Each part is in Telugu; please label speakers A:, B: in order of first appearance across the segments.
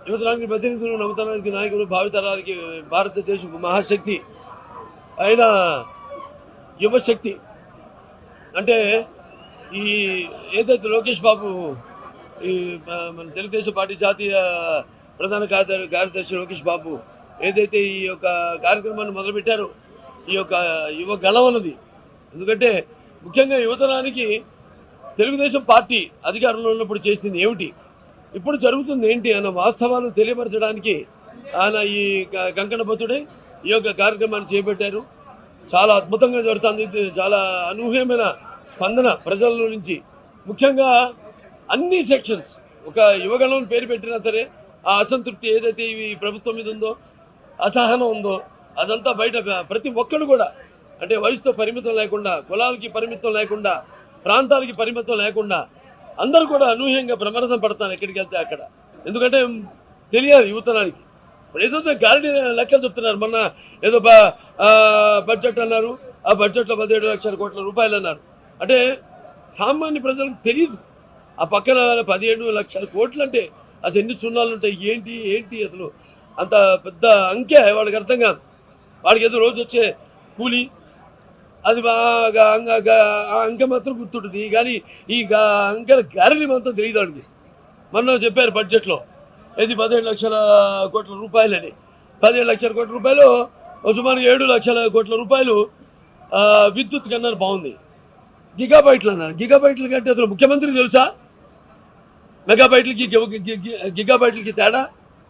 A: యువతరానికి ప్రతినిధులు నవతరానికి నాయకులు భావితరానికి భారతదేశ మహాశక్తి అయిన యువశక్తి అంటే ఈ ఏదైతే లోకేష్ బాబు ఈ మ- మన తెలుగుదేశం పార్టీ జాతీయ ప్రధాన కార్యదర్శి కార్యదర్శి లోకేష్ బాబు ఏదైతే ఈ యొక్క కార్యక్రమాన్ని మొదలుపెట్టారో ఈ యొక్క యువ గళం అన్నది ఎందుకంటే ముఖ్యంగా యువతరానికి తెలుగుదేశం పార్టీ అధికారంలో ఉన్నప్పుడు చేసింది ఏమిటి ఇప్పుడు జరుగుతుంది ఏంటి అన్న వాస్తవాలు తెలియపరచడానికి ఆయన ఈ క- కంకణ బతుడే ఈ యొక్క కార్యక్రమాన్ని చేపట్టారు చాలా అద్భుతంగా జరుగుతుంది ఇది చాలా అనూహ్యమైన స్పందన ప్రజల నుంచి ముఖ్యంగా అన్ని సెక్షన్స్ ఒక యువగణం పేరు పెట్టినా సరే ఆ అసంతృప్తి ఏదైతే ఈ ప్రభుత్వం మీద ఉందో అసహనం ఉందో అదంతా బయట ప్రతి ఒక్కరు కూడా అంటే వయసుతో పరిమితం లేకుండా కులాలకి పరిమితం లేకుండా ప్రాంతాలకి పరిమితం లేకుండా అందరూ కూడా అనూహ్యంగా ప్రమాదం పడతాను ఎక్కడికి వెళ్తే అక్కడ ఎందుకంటే తెలియాలి యువతరానికి ఇప్పుడు ఏదో గారిని లెక్కలు చెప్తున్నారు మొన్న ఏదో బ- ఆ, బడ్జెట్ అన్నారు ఆ బడ్జెట్లో పదిహేడు లక్షల కోట్ల రూపాయలు అన్నారు అంటే సామాన్య ప్రజలకు తెలియదు ఆ పక్కన పదిహేడు లక్షల కోట్లు అంటే అసలు ఎన్ని సున్నాలు ఉంటాయి ఏంటి ఏంటి అసలు అంత పెద్ద అంకె వాడికి అర్థం కాదు వాడికి ఏదో రోజు వచ్చే కూలి అది బాగా అంగ- గా- ఆ అంకె మాత్రం గుర్తుంటుంది కానీ ఈ గా- అంకెల గారిని మాత్రం తెలియదు వాడికి మొన్న చెప్పారు బడ్జెట్లో ఇది పదిహేడు లక్షల కోట్ల రూపాయలని పదిహేడు లక్షల కోట్ల రూపాయలు ఓ సుమారు ఏడు లక్షల కోట్ల రూపాయలు ఆ, విద్యుత్ కన్నారు బాగుంది గిగాబైట్లు అన్నారు గిగాబైట్ల కంటే అసలు ముఖ్యమంత్రి తెలుసా మెగాబైట్లకి గి- గి- గి- గిగాబైట్లకి తేడా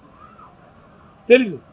A: తెలీదు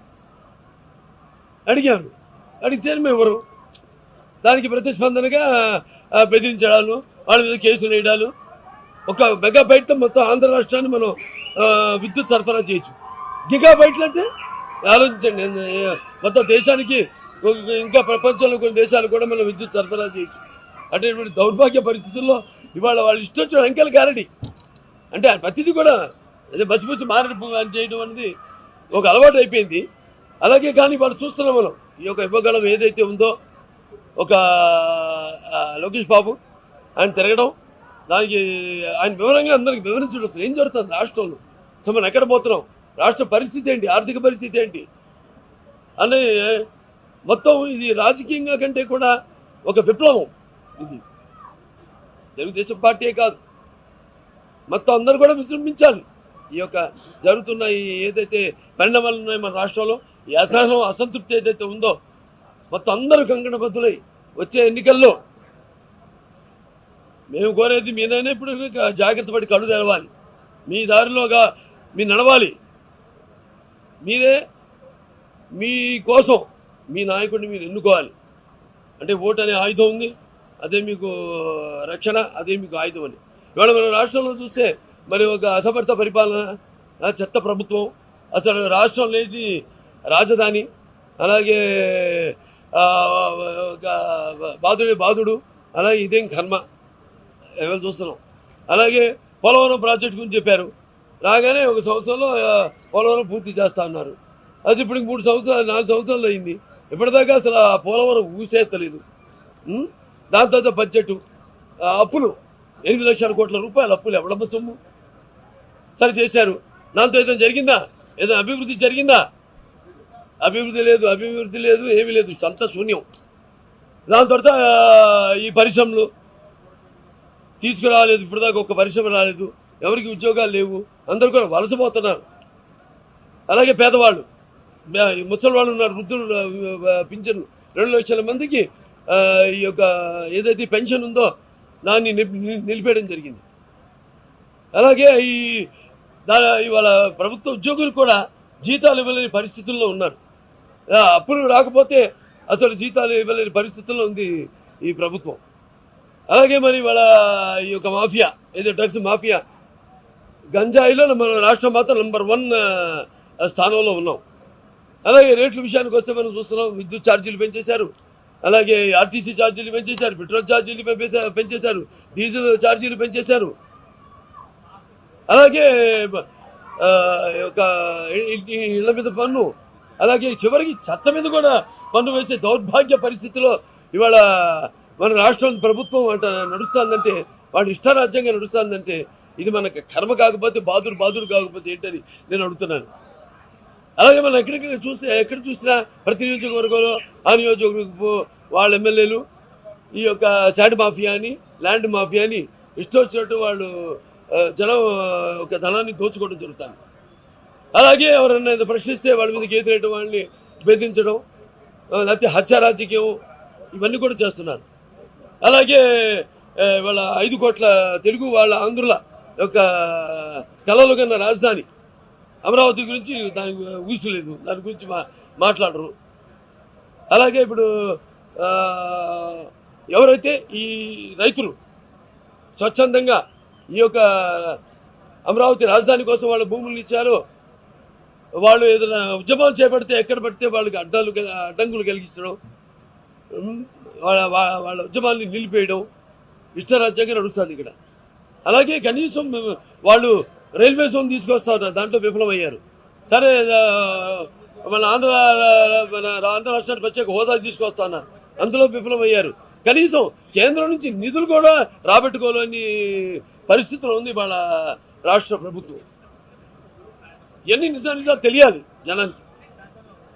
A: అడిగారు అడిగితే మేము ఎవరు దానికి ప్రతిస్పందనగా ఆ, బెదిరించడాలు వాళ్ళ మీద కేసులు వేయడాలు ఒక మెగాబైట్తో మొత్తం ఆంధ్ర రాష్ట్రాన్ని మనం ఆ, విద్యుత్ సరఫరా చేయొచ్చు గిగాబైట్లు అంటే ఆలోచించండి నేను, ఏ, మొత్తం దేశానికి ఒక- ఇంకా ప్రపంచంలో కొన్ని దేశాలు కూడా మనం విద్యుత్ సరఫరా చేయొచ్చు అంటే ఇటువంటి దౌర్భాగ్య పరిస్థితుల్లో ఇవాళ వాళ్ళు ఇష్టం వచ్చిన అంకెలు గారడి అంటే ప్రతిదీ కూడా అదే బస్సు బస్సు మారడం అని చేయడం అనేది ఒక అలవాటు అయిపోయింది అలాగే కానీ వాళ్ళు చూస్తున్నాం మనం ఈ యొక్క ఇవ్వగలం ఏదైతే ఉందో ఒక ఆ, లోకేష్ బాబు ఆయన తిరగడం దానికి ఆయన వివరంగా అందరికి వివరించడం అసలు ఏం జరుగుతుంది రాష్ట్రంలో అసలు మనం ఎక్కడ పోతున్నాం రాష్ట్ర పరిస్థితి ఏంటి ఆర్థిక పరిస్థితి ఏంటి అని మొత్తం ఇది రాజకీయంగా కంటే కూడా ఒక విప్లవం ఇది తెలుగుదేశం పార్టీయే కాదు మొత్తం అందరూ కూడా విజృంభించాలి ఈ యొక్క జరుగుతున్న ఈ ఏదైతే పరిణామాలు ఉన్నాయో మన రాష్ట్రంలో ఈ అసహనం అసంతృప్తి ఏదైతే ఉందో మొత్తం అందరూ కంకణబద్దులై వచ్చే ఎన్నికల్లో మేము కోరేది మీరైనా ఇప్పుడు జాగ్రత్త పడి కళ్ళు తెరవాలి మీ దారిలోగా మీ నడవాలి మీరే మీ కోసం మీ నాయకుడిని మీరు ఎన్నుకోవాలి అంటే ఓటు అనే ఆయుధం ఉంది అదే మీకు రక్షణ అదే మీకు ఆయుధం అని ఇవాళ మన రాష్ట్రంలో చూస్తే మరి ఒక అసమర్థ పరిపాలన ఆ, చెత్త ప్రభుత్వం అసలు రాష్ట్రం లేని రాజధాని అలాగే ఆ, ఒక బాధుడే బాధుడు అలాగే ఇదేం కర్మ ఎవరు చూస్తున్నాం అలాగే పోలవరం ప్రాజెక్ట్ గురించి చెప్పారు రాగానే ఒక సంవత్సరంలో ఆ, పోలవరం పూర్తి చేస్తా అన్నారు అది ఇప్పుడు మూడు సంవత్సరాలు నాలుగు సంవత్సరాలు అయింది ఇప్పటిదాకా అసలు ఆ పోలవరం ఊసేత్తలేదు ఉం? దాని తర్వాత బడ్జెట్ ఆ, అప్పులు ఎనిమిది లక్షల కోట్ల రూపాయలు అప్పులు ఎవడమ్మ సొమ్ము సరే చేశారు దాంతో ఏదైనా జరిగిందా ఏదైనా అభివృద్ధి జరిగిందా అభివృద్ధి లేదు అభివృద్ధి లేదు ఏమీ లేదు అంతా శూన్యం దాని తర్వాత ఆ, ఈ పరిశ్రమలు తీసుకురాలేదు ఇప్పటిదాకా ఒక్క పరిశ్రమ రాలేదు ఎవరికి ఉద్యోగాలు లేవు అందరూ కూడా వలసపోతున్నారు అలాగే పేదవాళ్ళు మే- ఈ ముసలి వాళ్ళు ఉన్నారు వృద్ధులు ఆ, పింఛన్ రెండు లక్షల మందికి ఆ, ఈ యొక్క ఏదైతే పెన్షన్ ఉందో దాన్ని నిప్- ని- నిలిపేయడం జరిగింది అలాగే ఈ దా ఇవాళ ప్రభుత్వ ఉద్యోగులు కూడా జీతాలు ఇవ్వలేని పరిస్థితుల్లో ఉన్నారు ఆ, అప్పులు రాకపోతే అసలు జీతాలు ఇవ్వలేని పరిస్థితుల్లో ఉంది ఈ ప్రభుత్వం అలాగే మరి ఇవాళ ఈ యొక్క మాఫియా ఏదో డ్రగ్స్ మాఫియా గంజాయిలో మన రాష్ట్రం మాత్రం నంబర్ వన్ ఆ, స్థానంలో ఉన్నాం అలాగే రేట్ల విషయానికి వస్తే మనం చూస్తున్నాం విద్యుత్ ఛార్జీలు పెంచేశారు అలాగే ఆర్టీసీ ఛార్జీలు పెంచేశారు పెట్రోల్ ఛార్జీలు పెంపేశా- పెంచేశారు డీజిల్ ఛార్జీలు పెంచేశారు అలాగే ఆ, ఒక ఇ- ఇ- ఇళ్ల మీద పన్ను అలాగే చివరికి చెత్త మీద కూడా పన్ను వేసే దౌర్భాగ్య పరిస్థితిలో ఇవాళ మన రాష్ట్రం ప్రభుత్వం అంట నడుస్తుందంటే వాడు ఇష్టారాజ్యంగా నడుస్తుందంటే ఇది మనకు కర్మ కాకపోతే బాదురు బాదురు కాకపోతే ఏంటని నేను అడుగుతున్నాను అలాగే మనం ఎక్కడికి చూస్తే ఎక్కడ చూసినా ప్రతి నియోజకవర్గంలో ఆ నియోజకవర్గపు వాళ్ళ ఎమ్మెల్యేలు ఈ యొక్క శాండ్ మాఫియా అని ల్యాండ్ మాఫియా అని ఇష్టం వచ్చినట్టు వాళ్ళు ఆ, జనం ఒక ధనాన్ని దోచుకోవడం జరుగుతుంది అలాగే ఎవరన్నా ఏదో ప్రశ్నిస్తే వాళ్ళ మీద గీతలేయడం వాళ్ళని బెదిరించడం ఆ, లేకపోతే హత్య రాజకీయం ఇవన్నీ కూడా చేస్తున్నారు అలాగే ఆ, వాళ్ళ ఐదు కోట్ల తెలుగు వాళ్ళ ఆంధ్రుల యొక్క కలలు కన్న రాజధాని అమరావతి గురించి దానికి ఊసలేదు దాని గురించి మా మాట్లాడరు అలాగే ఇప్పుడు ఆ, ఎవరైతే ఈ రైతులు స్వచ్ఛందంగా ఈ యొక్క అమరావతి రాజధాని కోసం వాళ్ళ భూములు ఇచ్చారో వాళ్ళు ఏదైనా ఉద్యమాలు చేపడితే ఎక్కడ పడితే వాళ్ళకి అడ్డాలు కల- అడ్డంకులు కలిగించడం ఉమ్, వాళ్ళ వా- వాళ్ళ ఉద్యమాన్ని నిలిపేయడం ఇష్టరాజ్యంగా నడుస్తుంది ఇక్కడ అలాగే కనీసం వాళ్ళు రైల్వే జోన్ తీసుకొస్తా ఉన్నారు దాంట్లో విఫలమయ్యారు సరే ఆ, మన ఆంధ్ర మన ఆంధ్ర రాష్ట్రానికి ప్రత్యేక హోదా తీసుకొస్తా ఉన్నారు అందులో విఫలమయ్యారు కనీసం కేంద్రం నుంచి నిధులు కూడా రాబట్టుకోలేని పరిస్థితులు ఉంది వాళ్ళ రాష్ట్ర ప్రభుత్వం ఇవన్నీ నిజా నిజాలు తెలియాలి జనానికి